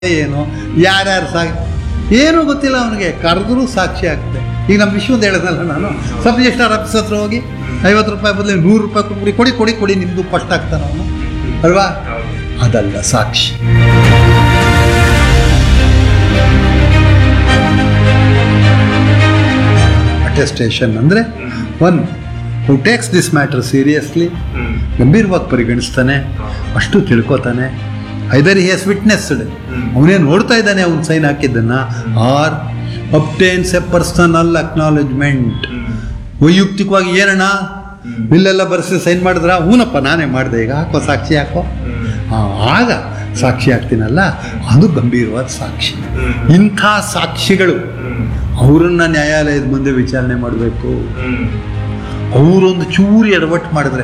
ಏನು ಯಾರ್ಯಾರು ಸಾ ಏನೂ ಗೊತ್ತಿಲ್ಲ ಅವನಿಗೆ ಕರೆದ್ರೂ ಸಾಕ್ಷಿ ಆಗ್ತದೆ ಈಗ ನಮ್ಮ ವಿಶ್ವದ ಹೇಳಿದ್ನಲ್ಲ ನಾನು ಸಬ್ ರಿಜಿಸ್ಟ್ರಾರ್ ಆಫೀಸ್ ಹತ್ರ ಹೋಗಿ ಐವತ್ತು ರೂಪಾಯಿ ಬದಲು ನೂರು ರೂಪಾಯಿ ಕೊಡಿ ಕೊಡಿ ಕೊಡಿ ಕೊಡಿ ನಿಮ್ಮದು ಫಸ್ಟ್ ಆಗ್ತಾನೆ ಅವನು ಅಲ್ವಾ ಅದಲ್ಲ ಸಾಕ್ಷಿ ಅಟೆಸ್ಟೇಷನ್ ಅಂದರೆ one who takes this matter seriously ಗಂಭೀರವಾಗಿ ಪರಿಗಣಿಸ್ತಾನೆ ಅಷ್ಟು ತಿಳ್ಕೊತಾನೆ ಐದರ್ ಹಿ ಹ್ಯಾಸ್ ವಿಟ್ನೆಸ್ಡ್ ಅವನೇ ನೋಡ್ತಾ ಇದ್ದಾನೆ ಅವ್ನು ಸೈನ್ ಹಾಕಿದ್ದನ್ನು or obtains a personal acknowledgement ವೈಯಕ್ತಿಕವಾಗಿ ಏನಣ್ಣ ಬಿಲ್ಲೆಲ್ಲ ಬರೆಸಿ ಸೈನ್ ಮಾಡಿದ್ರ ಹೂನಪ್ಪ ನಾನೇ ಮಾಡಿದೆ ಈಗ ಹಾಕೋ ಸಾಕ್ಷಿ ಹಾಕೋ ಹಾಂ ಆಗ ಸಾಕ್ಷಿ ಆಗ್ತೀನಲ್ಲ ಅದು ಗಂಭೀರವಾದ ಸಾಕ್ಷಿ ಇಂಥ ಸಾಕ್ಷಿಗಳು ಅವರನ್ನ ನ್ಯಾಯಾಲಯದ ಮುಂದೆ ವಿಚಾರಣೆ ಮಾಡಬೇಕು ಅವರೊಂದು ಚೂರು ಎಡವಟ್ಟು ಮಾಡಿದ್ರೆ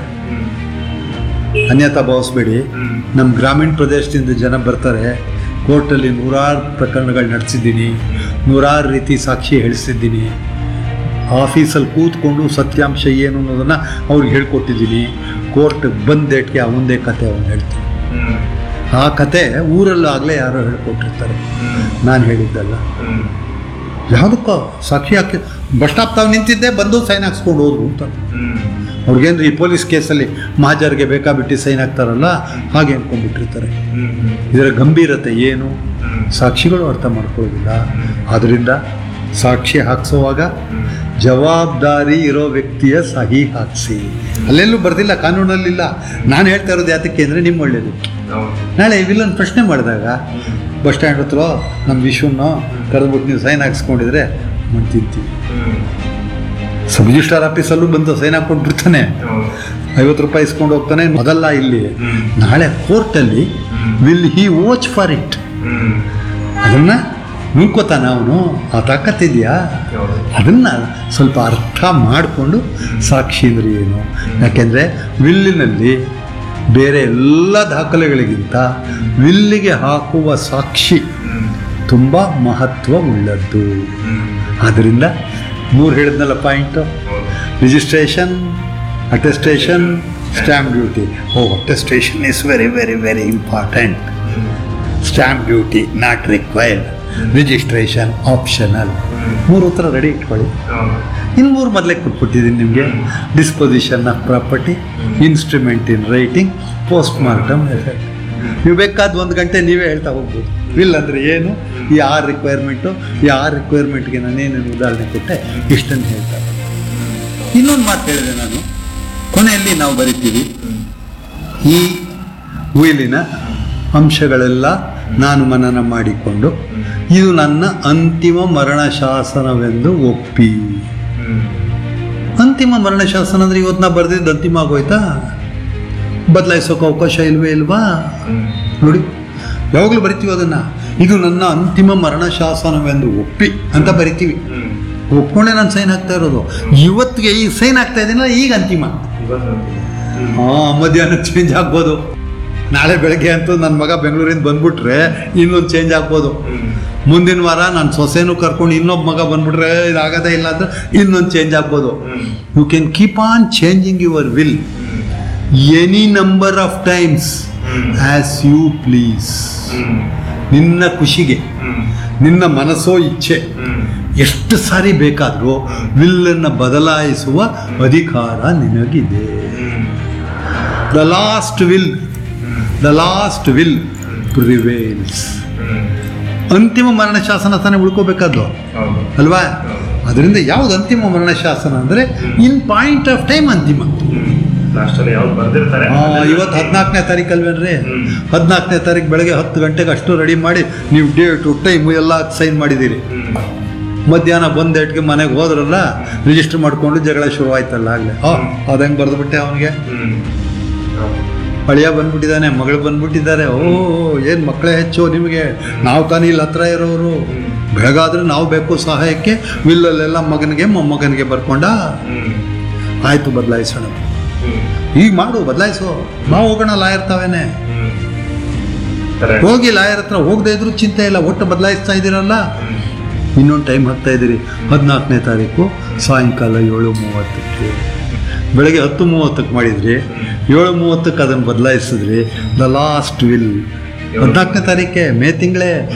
ಅನ್ಯತಾ ಭಾವಿಸ್ಬೇಡಿ ನಮ್ಮ ಗ್ರಾಮೀಣ ಪ್ರದೇಶದಿಂದ ಜನ ಬರ್ತಾರೆ ಕೋರ್ಟಲ್ಲಿ ನೂರಾರು ಪ್ರಕರಣಗಳು ನಡೆಸಿದ್ದೀನಿ ನೂರಾರು ರೀತಿ ಸಾಕ್ಷಿ ಹೇಳಿಸಿದ್ದೀನಿ ಆಫೀಸಲ್ಲಿ ಕೂತ್ಕೊಂಡು ಸತ್ಯಾಂಶ ಏನು ಅನ್ನೋದನ್ನು ಅವ್ರಿಗೆ ಹೇಳ್ಕೊಟ್ಟಿದ್ದೀನಿ ಕೋರ್ಟ್ಗೆ ಬಂದೇಟ್ಗೆ ಅವನದೇ ಕತೆ ಅವನು ಹೇಳ್ತೀನಿ ಆ ಕತೆ ಊರಲ್ಲೂ ಆಗಲೇ ಯಾರೋ ಹೇಳ್ಕೊಟ್ಟಿರ್ತಾರೆ ನಾನು ಹೇಳಿದ್ದಲ್ಲ ಯಾವುದಕ್ಕೋ ಸಾಕ್ಷಿ ಹಾಕಿ ಬಸ್ ಸ್ಟಾಪ್ ತಾವು ನಿಂತಿದ್ದೆ ಬಂದು ಸೈನ್ ಹಾಕ್ಸ್ಕೊಂಡು ಹೋದ್ರು ಅಂತ ಅವ್ರಿಗೇನ್ರಿ ಈ ಪೊಲೀಸ್ ಕೇಸಲ್ಲಿ ಮಹಾಜರ್ಗೆ ಬೇಕಾಬಿಟ್ಟು ಸೈನ್ ಹಾಕ್ತಾರಲ್ಲ ಹಾಗೆ ಅನ್ಕೊಂಡ್ಬಿಟ್ಟಿರ್ತಾರೆ ಇದರ ಗಂಭೀರತೆ ಏನು ಸಾಕ್ಷಿಗಳು ಅರ್ಥ ಮಾಡ್ಕೊಳ್ಳೋದಿಲ್ಲ ಆದ್ದರಿಂದ ಸಾಕ್ಷಿ ಹಾಕ್ಸೋವಾಗ ಜವಾಬ್ದಾರಿ ಇರೋ ವ್ಯಕ್ತಿಯ ಸಹಿ ಹಾಕಿಸಿ ಅಲ್ಲೆಲ್ಲೂ ಬರ್ದಿಲ್ಲ ಕಾನೂನಲ್ಲಿಲ್ಲ ನಾನು ಹೇಳ್ತಾ ಇರೋದು ಯಾತಕ್ಕೆ ಅಂದರೆ ನಿಮ್ಮ ಒಳ್ಳೇದು ನಾಳೆ ವಿಲನ್ ಪ್ರಶ್ನೆ ಮಾಡಿದಾಗ ಬಸ್ ಸ್ಟ್ಯಾಂಡ್ ಹತ್ರ ನಮ್ಮ ವಿಶ್ವನ ಕರೆದ್ಬಿಟ್ಟು ನೀವು ಸೈನ್ ಹಾಕ್ಸ್ಕೊಂಡಿದ್ರೆ ನಾವು ತಿಂತೀವಿ ಸಬ್ ರಿಜಿಸ್ಟ್ರಾರ್ ಆಫೀಸಲ್ಲೂ ಬಂದು ಸೈನ್ ಹಾಕ್ಕೊಂಡು ಬಿಡ್ತಾನೆ ಐವತ್ತು ರೂಪಾಯಿ ಇಸ್ಕೊಂಡು ಹೋಗ್ತಾನೆ ಮೊದಲ ಇಲ್ಲಿ ನಾಳೆ ಕೋರ್ಟಲ್ಲಿ will he watch for it ಅದನ್ನ ನುಂಕೋತಾನ ಅವನು ಆ ತಾಕತ್ತಿದೆಯಾ ಅದನ್ನ ಸ್ವಲ್ಪ ಅರ್ಥ ಮಾಡಿಕೊಂಡು ಸಾಕ್ಷಿ ಅಂದ್ರೆ ಏನು ಯಾಕೆಂದರೆ ವಿಲ್ಲಿನಲ್ಲಿ ಬೇರೆ ಎಲ್ಲ ದಾಖಲೆಗಳಿಗಿಂತ ವಿಲ್ಲಿಗೆ ಹಾಕುವ ಸಾಕ್ಷಿ ತುಂಬ ಮಹತ್ವ ಉಳ್ಳದ್ದು ಆದ್ದರಿಂದ ಮೂರು ಹೇಳಿದ್ನಲ್ಲ point registration attestation stamp duty oh attestation is very very very important stamp duty not required registration optional ಮೂರು ಉತ್ತರ ರೆಡಿ ಇಟ್ಕೊಳ್ಳಿ ಇನ್ನು ಮೂರು ಮೊದಲೇ ಕೊಟ್ಬಿಟ್ಟಿದ್ದೀನಿ ನಿಮಗೆ disposition of property instrument in writing post mortem effect ನೀವು ಬೇಕಾದ ಒಂದು ಗಂಟೆ ನೀವೇ ಹೇಳ್ತಾ ಹೋಗ್ಬೋದು ವಿಲ್ ಅಂದರೆ ಏನು ಈ ಆರು ರಿಕ್ವೈರ್ಮೆಂಟು ಈ ಆರು ರಿಕ್ವೈರ್ಮೆಂಟ್ಗೆ ನಾನೇನೇನು ಉದಾಹರಣೆ ಕೊಟ್ಟೆ ಇಷ್ಟನ್ನು ಹೇಳ್ತಾ ಇನ್ನೊಂದು ಮಾತು ಹೇಳಿದೆ ನಾನು ಕೊನೆಯಲ್ಲಿ ನಾವು ಬರಿತೀವಿ ಈ ಉಯಿಲಿನ ಅಂಶಗಳೆಲ್ಲ ನಾನು ಮನನ ಮಾಡಿಕೊಂಡು ಇದು ನನ್ನ ಅಂತಿಮ ಮರಣ ಶಾಸನವೆಂದು ಒಪ್ಪಿ ಅಂತಿಮ ಮರಣ ಶಾಸನ ಅಂದರೆ ಇವತ್ತು ನಾ ಬರೆದಿದ್ದು ಅಂತಿಮ ಆಗೋಯ್ತಾ ಬದಲಾಯಿಸೋಕೆ ಅವಕಾಶ ಇಲ್ವೇ ಇಲ್ವಾ ನೋಡಿ ಯಾವಾಗಲೂ ಬರಿತೀವಿ ಅದನ್ನು ಇದು ನನ್ನ ಅಂತಿಮ ಮರಣ ಶಾಸನವೆಂದು ಒಪ್ಪಿ ಅಂತ ಬರಿತೀವಿ ಒಪ್ಕೊಂಡೆ ನಾನು ಸೈನ್ ಹಾಕ್ತಾ ಇರೋದು ಇವತ್ತಿಗೆ ಈ ಸೈನ್ ಆಗ್ತಾ ಇದ್ದೀನಲ್ಲ ಈಗ ಅಂತಿಮ ಹಾಂ ಮಧ್ಯಾಹ್ನ ಚೇಂಜ್ ಆಗ್ಬೋದು ನಾಳೆ ಬೆಳಗ್ಗೆ ಅಂತೂ ನನ್ನ ಮಗ ಬೆಂಗಳೂರಿಂದ ಬಂದ್ಬಿಟ್ರೆ ಇನ್ನೊಂದು ಚೇಂಜ್ ಆಗ್ಬೋದು ಮುಂದಿನ ವಾರ ನಾನು ಸೊಸೆನೂ ಕರ್ಕೊಂಡು ಇನ್ನೊಬ್ಬ ಮಗ ಬಂದ್ಬಿಟ್ರೆ ಇದಾಗದೇ ಇಲ್ಲ ಅಂದ್ರೆ ಇನ್ನೊಂದು ಚೇಂಜ್ ಆಗ್ಬೋದು you can keep on changing your will any number of times as you please ನಿನ್ನ ಖುಷಿಗೆ ನಿನ್ನ ಮನಸ್ಸೋ ಇಚ್ಛೆ ಎಷ್ಟು ಸಾರಿ ಬೇಕಾದರೂ ವಿಲ್ಲನ್ನು ಬದಲಾಯಿಸುವ ಅಧಿಕಾರ ನಿನಗಿದೆ the last will the last will prevails ಅಂತಿಮ ಮರಣ ಶಾಸನ ತಾನೇ ಉಳ್ಕೋಬೇಕಾದ್ದು ಅಲ್ವಾ ಅದರಿಂದ ಯಾವ್ದು ಅಂತಿಮ ಮರಣ ಶಾಸನ ಅಂದರೆ ಇನ್ ಪಾಯಿಂಟ್ ಆಫ್ ಟೈಮ್ ಅಂತಿಮ ಲಾಸ್ಟಲ್ಲಿ ಯಾವ್ದು ಬರ್ದಿರ್ತಾರೆ ಆ, ಇವತ್ತು ಹದಿನಾಲ್ಕನೇ ತಾರೀಕು ಅಲ್ವೇನ್ರಿ ಹ್ಮ್. ಹದಿನಾಲ್ಕನೇ ತಾರೀಕು ಬೆಳಗ್ಗೆ ಹತ್ತು ಗಂಟೆಗೆ ಅಷ್ಟು ರೆಡಿ ಮಾಡಿ ನೀವು ಡೇಟು ಟೈಮು ಎಲ್ಲ ಸೈನ್ ಮಾಡಿದ್ದೀರಿ ಮಧ್ಯಾಹ್ನ ಬಂದ ಡೇಟ್ಗೆ ಮನೆಗೆ ಹೋದ್ರಲ್ಲ ರಿಜಿಸ್ಟರ್ ಮಾಡಿಕೊಂಡು ಜಗಳ ಶುರು ಆಯ್ತಲ್ಲ ಆಗಲೇ ಆ ಅದಂಗೆ ಬರೆದ್ಬಿಟ್ಟೆ ಅವನಿಗೆ ಅಳಿಯ ಬಂದ್ಬಿಟ್ಟಿದ್ದಾನೆ ಮಗಳು ಬಂದ್ಬಿಟ್ಟಿದ್ದಾರೆ ಓ ಏನು ಮಕ್ಕಳೇ ಹೆಚ್ಚು ನಿಮಗೆ ನಾವು ತಾನೇ ಇಲ್ಲಿ ಹತ್ರ ಇರೋರು ಬೆಳಗಾದ್ರೆ ನಾವು ಬೇಕು ಸಹಾಯಕ್ಕೆ ವಿಲ್ಲಲ್ಲೆಲ್ಲ ಮಗನಿಗೆ ಮೊಮ್ಮಗನಿಗೆ ಬರ್ಕೊಂಡ ಆಯಿತು ಬದಲಾಯಿಸೋಣ ಈಗ ಮಾಡು ಬದಲಾಯಿಸು ನಾವು ಹೋಗೋಣ ಲಾಯರ್ ತಾವೇನೆ ಹೋಗಿ ಲಾಯರ್ ಹತ್ರ ಹೋಗದೆ ಇದ್ರೂ ಚಿಂತೆ ಇಲ್ಲ ಒಟ್ಟು ಬದಲಾಯಿಸ್ತಾ ಇದ್ದೀರಲ್ಲ ಇನ್ನೊಂದು ಟೈಮ್ ಹಾಕ್ತಾ ಇದ್ದೀರಿ ಹದಿನಾಲ್ಕನೇ ತಾರೀಕು ಸಾಯಂಕಾಲ ಏಳು ಮೂವತ್ತಕ್ಕೆ ಬೆಳಗ್ಗೆ ಹತ್ತು ಮೂವತ್ತಕ್ಕೆ ಮಾಡಿದ್ರಿ ಏಳು ಮೂವತ್ತಕ್ಕೆ ಅದನ್ನು ಬದಲಾಯಿಸಿದ್ರಿ ದ ಲಾಸ್ಟ್ ವಿಲ್ ಹದಿನಾಲ್ಕನೇ ತಾರೀಕೆ ಮೇ ತಿಂಗಳೇ